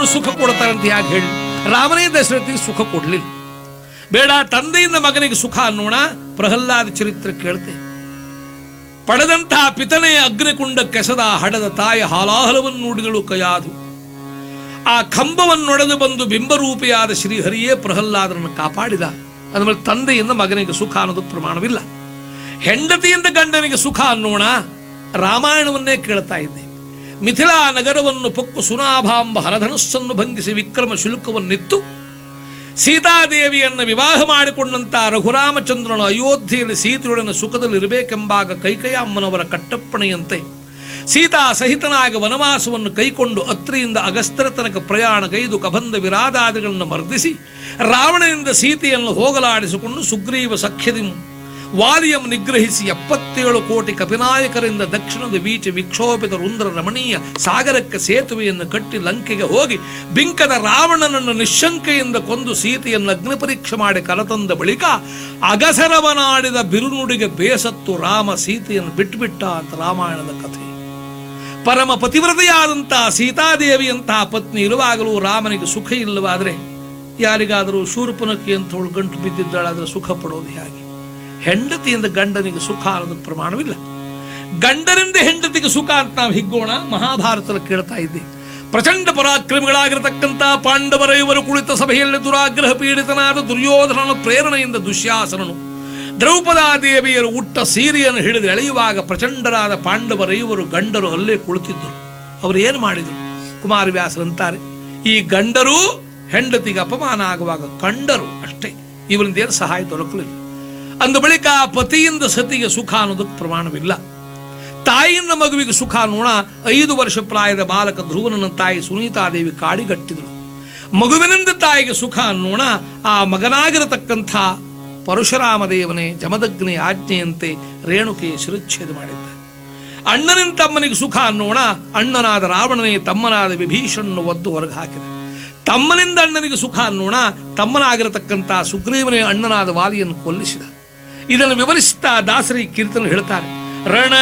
ರಾಮನನ್ನು ಸುಖ ಕೊಡ್ತಾರೆ ಅಂತ ಯಾಕೆ ಹೇಳಿ ರಾಮನೇ ದಶರಥಿಗೆ ಸುಖ ಕೊಡ್ಲಿಲ್ಲ ಬೇಡ ತಂದೆಯಿಂದ ಮಗನಿಗೆ ಸುಖ ಅನ್ನೋಣ ಪ್ರಹ್ಲಾದ ಚರಿತ್ರೆ ಕೇಳ್ತೆ ಪಡೆದಂತಹ ಪಿತನೇ ಅಗ್ನಿಕುಂಡ ಕೆಸದ ಹಡದ ತಾಯ ಹಾಲಾಹಲವನ್ನು ನುಡಿದಳು ಕಯಾದು ಆ ಕಂಬವನ್ನೊಡೆದು ಬಂದು ಬಿಂಬರೂಪಿಯಾದ ಶ್ರೀಹರಿಯೇ ಪ್ರಹ್ಲಾದರನ್ನು ಕಾಪಾಡಿದ ಅಂದಮೇಲೆ ತಂದೆಯಿಂದ ಮಗನಿಗೆ ಸುಖ ಅನ್ನೋದು ಪ್ರಮಾಣವಿಲ್ಲ ಹೆಂಡತಿಯಿಂದ ಗಂಡನಿಗೆ ಸುಖ ಅನ್ನೋಣ ರಾಮಾಯಣವನ್ನೇ ಕೇಳ್ತಾ ಇದ್ದೆ ಮಿಥಿಲಾ ನಗರವನ್ನು ಪೊಕ್ಕು ಸುನಾಭಾಂಬ ಹರಧನಸ್ಸನ್ನು ಭಂಗಿಸಿ ವಿಕ್ರಮ ಶುಲ್ಕವನ್ನಿತ್ತು ಸೀತಾದೇವಿಯನ್ನು ವಿವಾಹ ಮಾಡಿಕೊಂಡಂತ ರಘುರಾಮಚಂದ್ರನು ಅಯೋಧ್ಯೆಯಲ್ಲಿ ಸೀತೆಯೊಡನೆ ಸುಖದಲ್ಲಿರಬೇಕೆಂಬಾಗ ಕೈಕಯ ಅಮ್ಮನವರ ಕಟ್ಟಪ್ಪಣೆಯಂತೆ ಸೀತಾ ಸಹಿತನಾಗಿ ವನವಾಸವನ್ನು ಕೈಕೊಂಡು ಅತ್ರಿಯಿಂದ ಅಗಸ್ತ್ಯರ ತನಕ ಪ್ರಯಾಣ ಗೈದು ಕಬಂಧ ವಿರಾದಾದಿಗಳನ್ನು ಮರ್ದಿಸಿ ರಾವಣನಿಂದ ಸೀತೆಯನ್ನು ಹೋಗಲಾಡಿಸಿಕೊಂಡು ಸುಗ್ರೀವ ಸಖ್ಯದಿ ವಾಲಿಯಂ ನಿಗ್ರಹಿಸಿ ಎಪ್ಪತ್ತೇಳು ಕೋಟಿ ಕಪಿನಾಯಕರಿಂದ ದಕ್ಷಿಣದ ಬೀಚ ವಿಕ್ಷೋಭಿತ ರುಂದ್ರ ರಮಣೀಯ ಸಾಗರಕ್ಕೆ ಸೇತುವೆಯನ್ನು ಕಟ್ಟಿ ಲಂಕೆಗೆ ಹೋಗಿ ಬಿಂಕದ ರಾವಣನನ್ನು ನಿಶಂಕೆಯಿಂದ ಕೊಂದು ಸೀತೆಯನ್ನು ಅಗ್ನಿ ಪರೀಕ್ಷೆ ಮಾಡಿ ಕರತಂದ ಬಳಿಕ ಅಗಸರವನಾಡಿದ ಬಿರುನುಡಿಗೆ ಬೇಸತ್ತು ರಾಮ ಸೀತೆಯನ್ನು ಬಿಟ್ಟುಬಿಟ್ಟ ಅಂತ ರಾಮಾಯಣದ ಕಥೆ ಪರಮ ಪತಿವ್ರತೆಯಾದಂತಹ ಸೀತಾದೇವಿಯಂತಹ ಪತ್ನಿ ಇರುವಾಗಲೂ ರಾಮನಿಗೆ ಸುಖ ಇಲ್ಲವಾದರೆ ಯಾರಿಗಾದರೂ ಶೂರ್ಪನಕ್ಕಿ ಅಂತವಳು ಗಂಟು ಬಿದ್ದಿದ್ದಾಳಾದ್ರೆ ಸುಖ ಪಡೋದು ಹೇಗೆ ಹೆಂಡತಿಯಿಂದ ಗಂಡನಿಗೆ ಸುಖ ಅನ್ನೋದು ಪ್ರಮಾಣವಿಲ್ಲ ಗಂಡನಿಂದ ಹೆಂಡತಿಗೆ ಸುಖ ಅಂತ ನಾವು ಹಿಗ್ಗೋಣ ಮಹಾಭಾರತದ ಕೇಳ್ತಾ ಇದ್ದೀವಿ ಪ್ರಚಂಡ ಪರಾಕ್ರಮಿಗಳಾಗಿರತಕ್ಕಂಥ ಪಾಂಡವರ ಇವರು ಕುಳಿತ ಸಭೆಯಲ್ಲಿ ದುರಾಗ್ರಹ ಪೀಡಿತನಾದ ದುರ್ಯೋಧನನ ಪ್ರೇರಣೆಯಿಂದ ದುಶ್ಯಾಸನನು ದ್ರೌಪದಾದೇವಿಯರು ಉಟ್ಟ ಸೀರೆಯನ್ನು ಹಿಡಿದು ಎಳೆಯುವಾಗ ಪ್ರಚಂಡರಾದ ಪಾಂಡವರೈವರು ಗಂಡರು ಅಲ್ಲೇ ಕುಳಿತಿದ್ದರು ಅವರು ಏನು ಮಾಡಿದರು ಕುಮಾರವ್ಯಾಸರಂತಾರೆ ಈ ಗಂಡರು ಹೆಂಡತಿಗೆ ಅಪಮಾನ ಆಗುವಾಗ ಕಂಡರು ಅಷ್ಟೇ ಇವರಿಂದ ಏನು ಸಹಾಯ ದೊರಕಲಿಲ್ಲ ಅಂದ ಬಳಿಕ ಆ ಪತಿಯಿಂದ ಸತಿಗೆ ಸುಖ ಅನ್ನೋದಕ್ಕೆ ಪ್ರಮಾಣವಿಲ್ಲ ತಾಯಿಯಿಂದ ಮಗುವಿಗೆ ಸುಖ ನೋಣ ಐದು ವರ್ಷ ಪ್ರಾಯದ ಬಾಲಕ ಧ್ರುವನನ್ನ ತಾಯಿ ಸುನೀತಾದೇವಿ ಕಾಡಿಗಟ್ಟಿದಳು ಮಗುವಿನಿಂದ ತಾಯಿಗೆ ಸುಖ ಅನ್ನೋಣ ಆ ಮಗನಾಗಿರತಕ್ಕಂಥ ಪರಶುರಾಮ ದೇವನೇ ಜಮದಗ್ನಿ ಆಜ್ಞೆಯಂತೆ ರೇಣುಕೆ ಶಿರಚ್ಛೇದ ಮಾಡಿದ್ದ ಅಣ್ಣನಿಂದ ತಮ್ಮನಿಗೆ ಸುಖ ಅನ್ನೋಣ ಅಣ್ಣನಾದ ರಾವಣನೇ ತಮ್ಮನಾದ ವಿಭೀಷಣನ್ನು ಒದ್ದು ಹೊರಗೆ ಹಾಕಿದ ತಮ್ಮನಿಂದ ಅಣ್ಣನಿಗೆ ಸುಖ ಅನ್ನೋಣ ತಮ್ಮನಾಗಿರತಕ್ಕಂಥ ಸುಗ್ರೀವನೇ ಅಣ್ಣನಾದ ವಾಲಿಯನ್ನು ಕೊಲ್ಲಿಸಿದ ಇದನ್ನು ವಿವರಿಸುತ್ತಾ ದಾಸರಿ ಕೀರ್ತನೆ ಹೇಳ್ತಾರೆ ರಣ